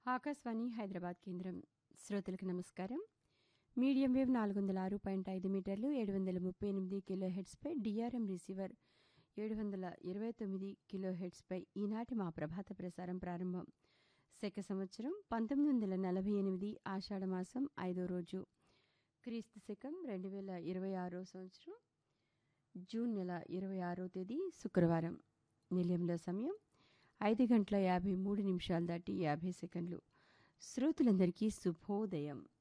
ఆకాశవాణి హైదరాబాద్ కేంద్రం శ్రోతలకు నమస్కారం మీడియం వేవ్ నాలుగు వందల ఆరు పాయింట్ ఐదు మీటర్లు ఏడు వందల ముప్పై ఎనిమిది కిలో హెడ్స్పై డిఆర్ఎం రిసీవర్ ఏడు వందల ఇరవై తొమ్మిది కిలో హెడ్స్పై ఈనాటి మా ప్రభాత ప్రసారం ప్రారంభం శక సంవత్సరం పంతొమ్మిది వందల నలభై ఎనిమిది ఆషాఢమాసం ఐదో రోజు క్రీస్తు శకం రెండు వేల ఇరవై ఆరో సంవత్సరం జూన్ నెల ఇరవై ఆరో తేదీ శుక్రవారం నిలయంలో సమయం ఐదు గంటల యాభై మూడు నిమిషాలు దాటి యాభై సెకండ్లు శ్రోతలందరికీ శుభోదయం